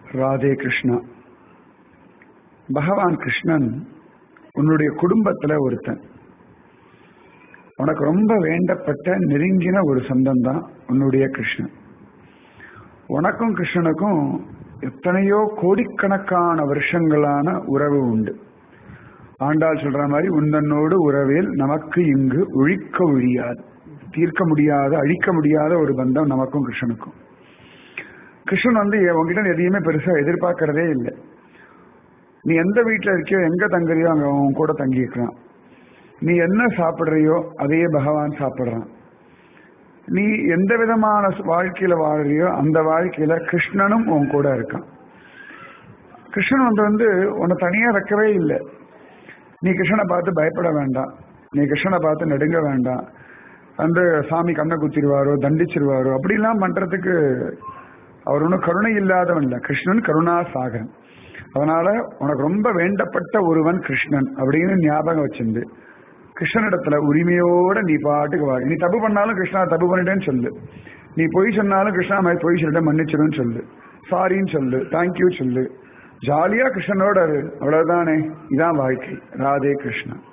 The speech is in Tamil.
ராதே கிருஷ்ணா பகவான் கிருஷ்ணன் உன்னுடைய குடும்பத்துல ஒருத்தன் உனக்கு ரொம்ப வேண்டப்பட்ட நெருங்கின ஒரு சொந்தம் தான் உன்னுடைய கிருஷ்ணன் உனக்கும் கிருஷ்ணனுக்கும் எத்தனையோ கோடிக்கணக்கான வருஷங்களான உறவு உண்டு ஆண்டாள் சொல்ற மாதிரி உந்தன்னோடு உறவில் நமக்கு இங்கு ஒழிக்க ஒழியாது தீர்க்க முடியாத அழிக்க முடியாத ஒரு பந்தம் நமக்கும் கிருஷ்ணனுக்கும் கிருஷ்ணன் வந்து உங்ககிட்ட எதையுமே பெருசா எதிர்பார்க்கறதே இல்லை நீ எந்த வீட்டில் இருக்கியோ எங்க தங்குறியோ அங்க அவன் கூட தங்கிக்கிறான் நீ என்ன சாப்பிடுறியோ அதையே பகவான் சாப்பிடுறான் நீ எந்த விதமான வாழ்க்கையில வாழறியோ அந்த வாழ்க்கையில கிருஷ்ணனும் உன் கூட இருக்கான் கிருஷ்ணன் வந்து வந்து உன்னை தனியா வைக்கவே இல்லை நீ கிருஷ்ணனை பார்த்து பயப்பட வேண்டாம் நீ கிருஷ்ணனை பார்த்து நெடுங்க வேண்டாம் வந்து சாமி கண்ணை குத்திடுவாரோ தண்டிச்சிருவாரோ அப்படிலாம் பண்றதுக்கு அவர் ஒன்றும் கருணை இல்லாதவன் இல்லை கிருஷ்ணன் கருணா சாகரன் அதனால உனக்கு ரொம்ப வேண்டப்பட்ட ஒருவன் கிருஷ்ணன் அப்படின்னு ஞாபகம் வச்சிருந்து கிருஷ்ணனிடத்துல உரிமையோட நீ பாட்டுக்கு வா நீ தப்பு பண்ணாலும் கிருஷ்ணா தப்பு பண்ணிட்டேன்னு சொல்லு நீ பொய் சொன்னாலும் கிருஷ்ணா மாதிரி பொய் சொல்லிட்டு மன்னிச்சிடுன்னு சொல்லு சாரின்னு சொல்லு தேங்க்யூ சொல்லு ஜாலியா கிருஷ்ணனோட இரு அவ்வளவுதானே இதான் வாழ்க்கை ராதே கிருஷ்ணா